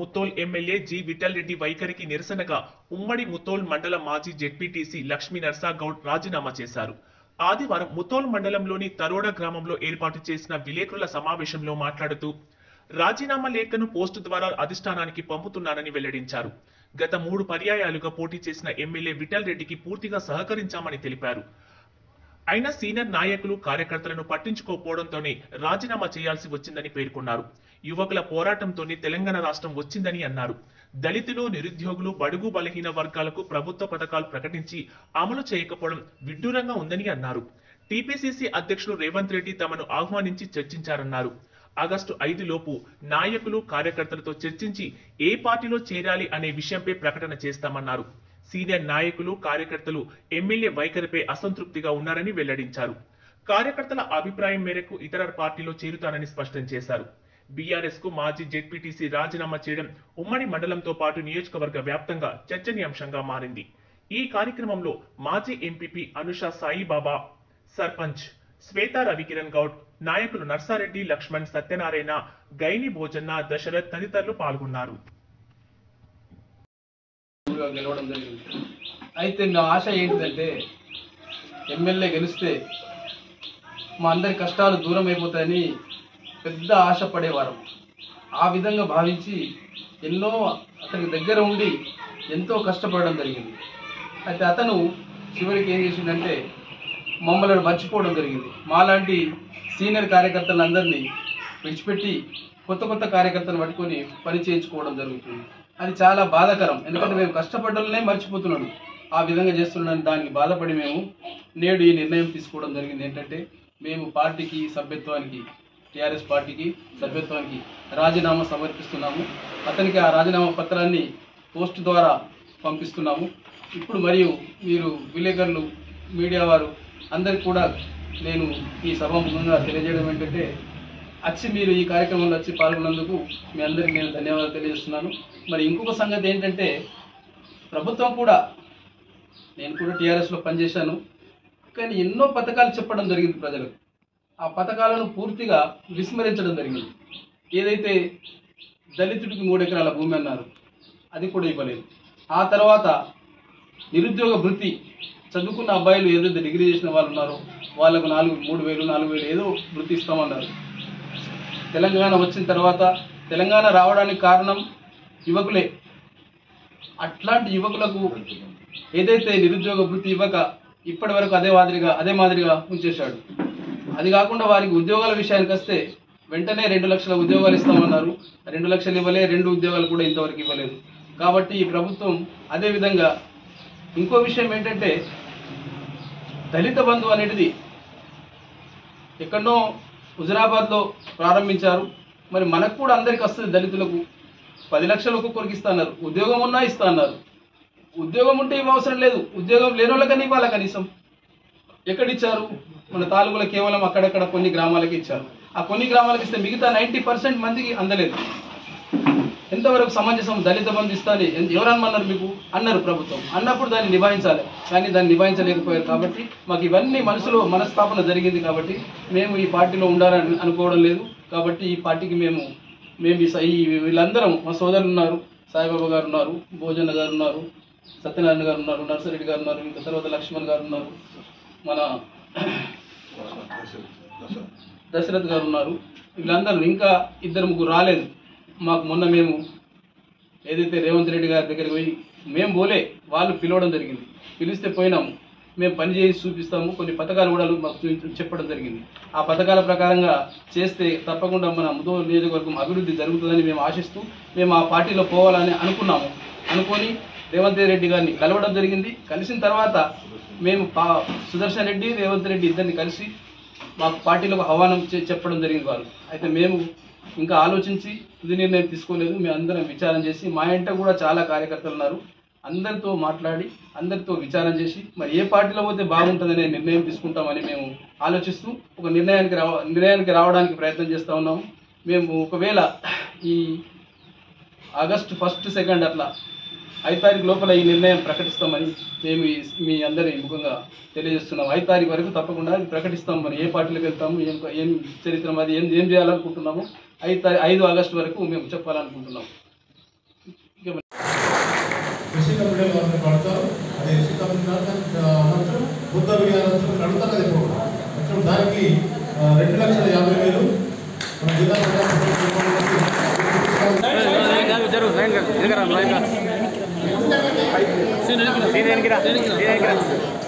ముత్తోల్ MLA G Vittal Reddy వైఖరికి నిరసనగా ఉమ్మడి ముత్తోల్ మండల మాజీ జెడ్పీటీసీ లక్ష్మీ నర్సాగౌడ్ రాజీనామా చేశారు ఆదివారం ముత్తోల్ మండలంలోని తరోడ గ్రామంలో ఏర్పాటు చేసిన విలేకరుల సమావేశంలో మాట్లాడుతూ రాజీనామా లేఖను పోస్టు ద్వారా అధిష్టానానికి పంపుతున్నానని వెల్లడించారు గత మూడు పర్యాయాలుగా పోటీ చేసిన ఎమ్మెల్యే విఠల్ రెడ్డికి పూర్తిగా సహకరించామని తెలిపారు అయినా సీనియర్ నాయకులు కార్యకర్తలను పట్టించుకోకపోవడంతోనే రాజీనామా చేయాల్సి వచ్చిందని పేర్కొన్నారు యువకుల పోరాటంతోనే తెలంగాణ రాష్ట్రం వచ్చిందని అన్నారు దళితులు నిరుద్యోగులు బడుగు బలహీన వర్గాలకు ప్రభుత్వ పథకాలు ప్రకటించి అమలు చేయకపోవడం విడ్డూరంగా ఉందని అన్నారు టీపీసీసీ అధ్యక్షుడు రేవంత్ రెడ్డి తమను ఆహ్వానించి చర్చించారన్నారు ఆగస్టు ఐదు లోపు నాయకులు కార్యకర్తలతో చర్చించి ఏ పార్టీలో చేరాలి అనే విషయంపై ప్రకటన చేస్తామన్నారు సీనియర్ నాయకులు కార్యకర్తలు ఎమ్మెల్యే వైఖరిపై అసంతృప్తిగా ఉన్నారని వెల్లడించారు కార్యకర్తల అభిప్రాయం మేరకు ఇతర పార్టీలో చేరుతానని స్పష్టం చేశారు బీఆర్ఎస్ కు మాజీ జెడ్పీటీసీ రాజీనామా చేయడం ఉమ్మడి మండలంతో పాటు నియోజకవర్గ వ్యాప్తంగా చర్చనీయాంశంగా మారింది ఈ కార్యక్రమంలో మాజీ ఎంపీపీ అనుష సాయిబాబా సర్పంచ్ శ్వేతా రవికిరణ్ గౌడ్ నాయకులు నర్సారెడ్డి లక్ష్మణ్ సత్యనారాయణ గైని భోజన్న దశరథ్ తదితరులు పాల్గొన్నారు ఊరుగా గెలవడం జరిగింది అయితే నా ఆశ ఏంటిదంటే ఎమ్మెల్యే గెలిస్తే మా అందరి కష్టాలు దూరం అయిపోతాయని పెద్ద ఆశ పడేవారం ఆ విధంగా భావించి ఎన్నో అతనికి దగ్గర ఉండి ఎంతో కష్టపడడం జరిగింది అయితే అతను చివరికి ఏం చేసిందంటే మమ్మల్ని మర్చిపోవడం జరిగింది మాలాంటి సీనియర్ కార్యకర్తలందరినీ విడిచిపెట్టి కొత్త కొత్త కార్యకర్తలను పట్టుకొని పని చేయించుకోవడం జరుగుతుంది అది చాలా బాధాకరం ఎందుకంటే మేము కష్టపడ్డలనే మర్చిపోతున్నాడు ఆ విధంగా చేస్తున్నాడని దానికి బాధపడి మేము నేడు ఈ నిర్ణయం తీసుకోవడం జరిగింది ఏంటంటే మేము పార్టీకి సభ్యత్వానికి టీఆర్ఎస్ పార్టీకి సభ్యత్వానికి రాజీనామా సమర్పిస్తున్నాము అతనికి ఆ రాజీనామా పత్రాన్ని పోస్ట్ ద్వారా పంపిస్తున్నాము ఇప్పుడు మరియు మీరు విలేకరులు మీడియా వారు అందరికి కూడా నేను ఈ సభాముఖంగా తెలియజేయడం ఏంటంటే వచ్చి మీరు ఈ కార్యక్రమంలో వచ్చి పాల్గొన్నందుకు మీ అందరికీ నేను ధన్యవాదాలు తెలియజేస్తున్నాను మరి ఇంకొక సంగతి ఏంటంటే ప్రభుత్వం కూడా నేను కూడా టీఆర్ఎస్లో పనిచేశాను కానీ ఎన్నో పథకాలు చెప్పడం జరిగింది ప్రజలకు ఆ పథకాలను పూర్తిగా విస్మరించడం జరిగింది ఏదైతే దళితుడికి మూడు ఎకరాల భూమి అన్నారు అది కూడా ఇవ్వలేదు ఆ తర్వాత నిరుద్యోగ వృత్తి చదువుకున్న అబ్బాయిలు ఏదైతే డిగ్రీ చేసిన వాళ్ళు ఉన్నారో వాళ్ళకు నాలుగు మూడు వేలు నాలుగు వేలు ఏదో వృత్తి ఇస్తామన్నారు తెలంగాణ వచ్చిన తర్వాత తెలంగాణ రావడానికి కారణం యువకులే అట్లాంటి యువకులకు ఏదైతే నిరుద్యోగ వృత్తి ఇవ్వక ఇప్పటి వరకు అదే మాదిరిగా అదే మాదిరిగా ఉంచేశాడు అది కాకుండా వారికి ఉద్యోగాల విషయానికి వస్తే వెంటనే రెండు లక్షల ఉద్యోగాలు ఇస్తామన్నారు రెండు లక్షలు ఇవ్వలే రెండు ఉద్యోగాలు కూడా ఇంతవరకు ఇవ్వలేదు కాబట్టి ఈ ప్రభుత్వం అదే విధంగా ఇంకో విషయం ఏంటంటే దళిత బంధు అనేది ఎక్కడో హుజరాబాద్లో ప్రారంభించారు మరి మనకు కూడా అందరికి వస్తుంది దళితులకు పది లక్షలు ఒక్కొక్కరికి ఇస్తా అన్నారు ఉద్యోగం ఉన్నా ఇస్తా అన్నారు ఉద్యోగం ఉంటే ఇవ్వ అవసరం లేదు ఉద్యోగం లేని వాళ్ళకని ఇవ్వాలి కనీసం ఎక్కడిచ్చారు మన తాలూకులో కేవలం అక్కడక్కడ కొన్ని గ్రామాలకి ఇచ్చారు ఆ కొన్ని గ్రామాలకు ఇస్తే మిగతా నైంటీ పర్సెంట్ మందికి అందలేదు ఎంతవరకు సమంజసం దళిత బంధు ఇస్తాని ఎవరు అనమన్నారు మీకు అన్నారు ప్రభుత్వం అన్నప్పుడు దాన్ని నిభాయించాలి కానీ దాన్ని నిభాయించలేకపోయారు కాబట్టి మాకు ఇవన్నీ మనసులో మనస్తాపన జరిగింది కాబట్టి మేము ఈ పార్టీలో ఉండాలని అనుకోవడం లేదు కాబట్టి ఈ పార్టీకి మేము మేము ఈ స- ఈ వీళ్ళందరం మా సోదరులు ఉన్నారు సాయిబాబా గారు ఉన్నారు భోజన్న గారు ఉన్నారు సత్యనారాయణ గారు ఉన్నారు నర్సరెడ్డి గారు ఉన్నారు ఇంకా తర్వాత లక్ష్మణ్ గారు ఉన్నారు మన దశరథ్ గారు ఉన్నారు వీళ్ళందరూ ఇంకా ఇద్దరు ముగ్గురు రాలేదు మాకు మొన్న మేము ఏదైతే రేవంత్ రెడ్డి గారి దగ్గరికి పోయి మేము పోలే వాళ్ళు పిలవడం జరిగింది పిలిస్తే పోయినాము మేము పని చేసి చూపిస్తాము కొన్ని పథకాలు కూడా మాకు చూపించ- చెప్పడం జరిగింది ఆ పథకాల ప్రకారంగా చేస్తే తప్పకుండా మన ముదో నియోజకవర్గం అభివృద్ధి జరుగుతుందని మేము ఆశిస్తూ మేము ఆ పార్టీలో పోవాలని అనుకున్నాము అనుకొని రేవంత్ రెడ్డి గారిని కలవడం జరిగింది కలిసిన తర్వాత మేము పా సుదర్శన్ రెడ్డి రేవంత్ రెడ్డి ఇద్దరిని కలిసి మాకు పార్టీలకు ఆహ్వానం చే- చెప్పడం జరిగింది వాళ్ళు అయితే మేము ఇంకా ఆలోచించి తుది నిర్ణయం తీసుకోలేదు మేము అందరం విచారం చేసి మా ఇంట కూడా చాలా కార్యకర్తలు ఉన్నారు అందరితో మాట్లాడి అందరితో విచారం చేసి మరి ఏ పార్టీలో పోతే బాగుంటుందనే నిర్ణయం తీసుకుంటామని మేము ఆలోచిస్తూ ఒక నిర్ణయానికి రావ నిర్ణయానికి రావడానికి ప్రయత్నం చేస్తూ ఉన్నాము మేము ఒకవేళ ఈ ఆగస్టు ఫస్ట్ సెకండ్ అట్లా ఐదు తారీఖు లోపల ఈ నిర్ణయం ప్రకటిస్తామని మేము ఈ- మీ అందరి ముఖంగా తెలియజేస్తున్నాం ఐదు తారీఖు వరకు తప్పకుండా ఇది ప్రకటిస్తాం మరి ఏ పార్టీలకు వెళ్తాము ఏం ఏం చరిత్ర అది ఏం ఏం చేయాలనుకుంటున్నాము ఐదు తారీ ఐదు ఆగస్టు వరకు మేము చెప్పాలనుకుంటున్నాం ఇక కృషి కమిటీలు వారిని పడతారు అది కృషి కమిటీ అనంతరం బుద్ధ విహారోత్సవం నడుతారు అది అప్పుడు దానికి ఆ, రెండు లక్షల యాభై వేలు మన జిల్లా సీన్ వెనకరా సీన్ వెనకరా